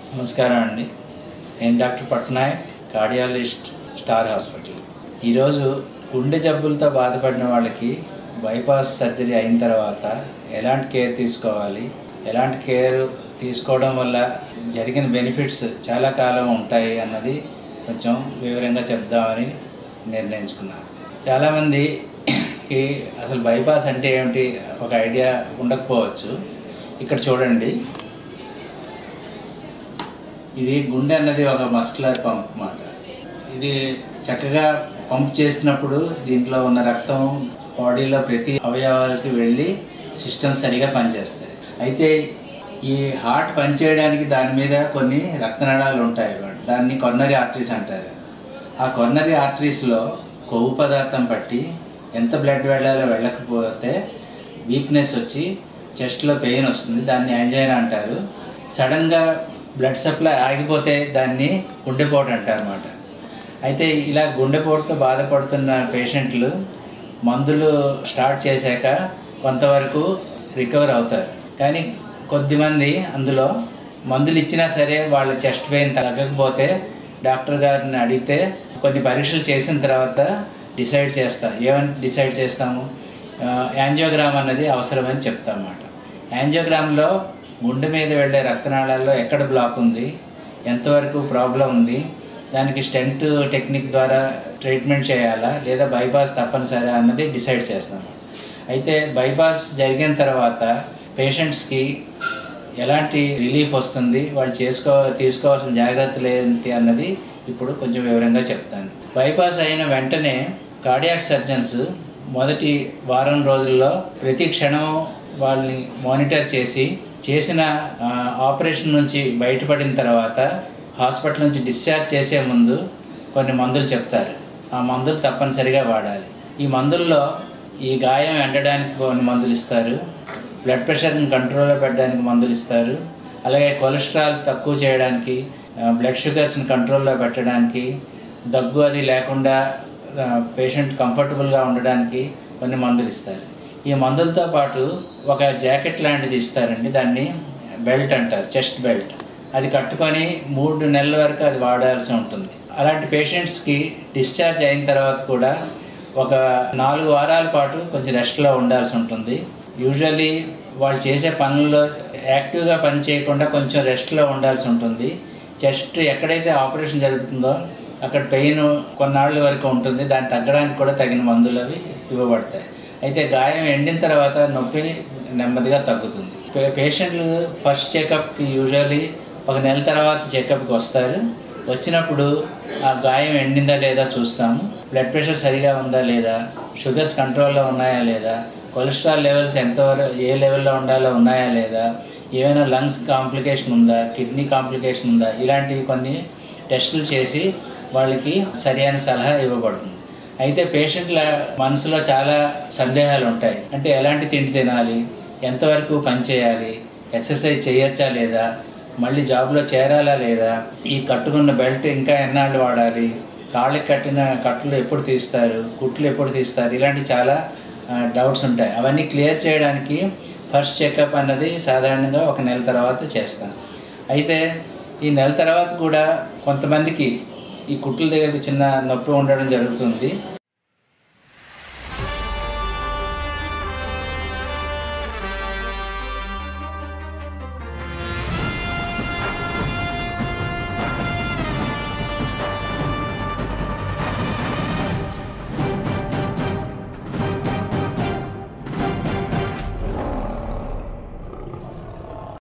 నమస్కారం అండి నేను doctor Patnaik cardiologist star hospital ఈరోజు గుండె జబ్బులతో బాధపడిన వాళ్ళకి బైపాస్ సర్జరీ అయిన తర్వాత ఎలాంటి కేర్ తీసుకోవాలి ఎలాంటి కేర్ తీసుకోవడం వల్ల జరిగిన బెనిఫిట్స్ చాలా కాలం ఉంటాయి అన్నది కొంచెం వివరంగా చెప్దామని నిర్ణయించుకున్నాను చాలామందికి అసలు బైపాస్ అంటే ఏమిటి ఒక ఐడియా ఉండకపోవచ్చు ఇక్కడ చూడండి ఇది గుండె అన్నది ఒక మస్కులర్ పంప్ అన్నమాట ఇది చక్కగా పంప్ చేసినప్పుడు దీంట్లో ఉన్న రక్తం బాడీలో ప్రతి అవయవాలకి వెళ్ళి సిస్టమ్ సరిగా పనిచేస్తాయి అయితే ఈ హార్ట్ పనిచేయడానికి దాని మీద కొన్ని రక్తనాళాలు ఉంటాయి అన్నమాట. దాన్ని కొన్నరీ ఆర్టరీస్ అంటారు ఆ కొన్నరీ ఆర్టరీస్లో కొవ్వు పదార్థం పట్టి ఎంత బ్లడ్ వెళ్ళాలో వెళ్ళకపోతే వీక్నెస్ వచ్చి చెస్ట్లో పెయిన్ వస్తుంది దాన్ని యాంజైనా అంటారు సడన్గా బ్లడ్ సప్లై ఆగిపోతే దాన్ని గుండెపోటు అంటారు అనమాట అయితే ఇలా గుండెపోటుతో బాధపడుతున్న పేషెంట్లు మందులు స్టార్ట్ చేశాక కొంతవరకు రికవర్ అవుతారు కానీ కొద్దిమంది అందులో మందులు ఇచ్చినా సరే వాళ్ళ చెస్ట్ పెయిన్ తగ్గకపోతే డాక్టర్ గారిని అడిగితే కొన్ని పరీక్షలు చేసిన తర్వాత డిసైడ్ చేస్తాం ఏమని డిసైడ్ చేస్తాము యాంజియోగ్రామ్ అన్నది అవసరమని చెప్తాం అన్నమాట యాంజియోగ్రామ్లో గుండె మీద వెళ్ళే రక్తనాళాల్లో ఎక్కడ బ్లాక్ ఉంది ఎంతవరకు ప్రాబ్లం ఉంది దానికి స్టెంట్ టెక్నిక్ ద్వారా ట్రీట్మెంట్ చేయాలా లేదా బైపాస్ తప్పనిసరి అన్నది డిసైడ్ చేస్తాం అయితే బైపాస్ జరిగిన తర్వాత పేషెంట్స్కి ఎలాంటి రిలీఫ్ వస్తుంది వాళ్ళు చేసుకో తీసుకోవాల్సిన జాగ్రత్తలు ఏంటి అన్నది ఇప్పుడు కొంచెం వివరంగా చెప్తాను బైపాస్ అయిన వెంటనే కార్డియాక్ సర్జన్స్ మొదటి వారం రోజుల్లో ప్రతి క్షణం వాళ్ళని మానిటర్ చేసి చేసిన ఆ, ఆపరేషన్ నుంచి బయటపడిన తర్వాత హాస్పిటల్ నుంచి డిశ్చార్జ్ చేసే ముందు కొన్ని మందులు చెప్తారు ఆ మందులు తప్పనిసరిగా వాడాలి ఈ మందుల్లో ఈ గాయం ఎండడానికి కొన్ని మందులు ఇస్తారు బ్లడ్ ప్రెషర్ని కంట్రోల్లో పెట్టడానికి మందులు ఇస్తారు అలాగే కొలెస్ట్రాల్ తక్కువ చేయడానికి ఆ, బ్లడ్ షుగర్స్ని కంట్రోల్లో పెట్టడానికి దగ్గు అది లేకుండా ఆ, పేషెంట్ కంఫర్టబుల్గా ఉండడానికి కొన్ని మందులు ఇస్తారు ఈ మందులతో పాటు ఒక జాకెట్ లాంటిది ఇస్తారండి దాన్ని బెల్ట్ అంటారు చెస్ట్ బెల్ట్ అది కట్టుకొని మూడు నెలల వరకు అది వాడాల్సి ఉంటుంది అలాంటి పేషెంట్స్కి డిశ్చార్జ్ అయిన తర్వాత కూడా ఒక నాలుగు వారాల పాటు కొంచెం రెస్ట్లో ఉండాల్సి ఉంటుంది యూజువల్లీ వాళ్ళు చేసే పనుల్లో యాక్టివ్గా పని చేయకుండా కొంచెం రెస్ట్లో ఉండాల్సి ఉంటుంది చెస్ట్ ఎక్కడైతే ఆపరేషన్ జరుగుతుందో అక్కడ పెయిన్ కొన్నాళ్ళ వరకు ఉంటుంది దాన్ని తగ్గడానికి కూడా తగిన మందులు అవి ఇవ్వబడతాయి అయితే గాయం ఎండిన తర్వాత నొప్పి నెమ్మదిగా తగ్గుతుంది పే- పేషెంట్లు ఫస్ట్ చెకప్కి యూజువల్లీ ఒక నెల తర్వాత చెకప్కి వస్తారు వచ్చినప్పుడు ఆ గాయం ఎండిందా లేదా చూస్తాము బ్లడ్ ప్రెషర్ సరిగా ఉందా లేదా షుగర్స్ కంట్రోల్లో ఉన్నాయా లేదా కొలెస్ట్రాల్ లెవెల్స్ ఎంతవరకు ఏ లెవెల్లో ఉండాలో ఉన్నాయా లేదా ఏమైనా లంగ్స్ కాంప్లికేషన్ ఉందా కిడ్నీ కాంప్లికేషన్ ఉందా ఇలాంటివి కొన్ని టెస్టులు చేసి వాళ్ళకి సరైన సలహా ఇవ్వబడుతుంది అయితే పేషెంట్ల మనసులో చాలా సందేహాలు ఉంటాయి అంటే ఎలాంటి తిండి తినాలి ఎంతవరకు పని చేయాలి ఎక్సర్సైజ్ చేయొచ్చా లేదా మళ్ళీ జాబ్లో చేరాలా లేదా ఈ కట్టుకున్న బెల్ట్ ఇంకా ఎన్నాళ్ళు వాడాలి కాళ్ళకి కట్టిన కట్లు ఎప్పుడు తీస్తారు కుట్లు ఎప్పుడు తీస్తారు ఇలాంటి చాలా డౌట్స్ ఉంటాయి అవన్నీ క్లియర్ చేయడానికి ఫస్ట్ చెకప్ అన్నది సాధారణంగా ఒక నెల తర్వాత చేస్తాం అయితే ఈ నెల తర్వాత కూడా కొంతమందికి ఈ కుట్ల దగ్గర చిన్న నొప్పి ఉండడం జరుగుతుంది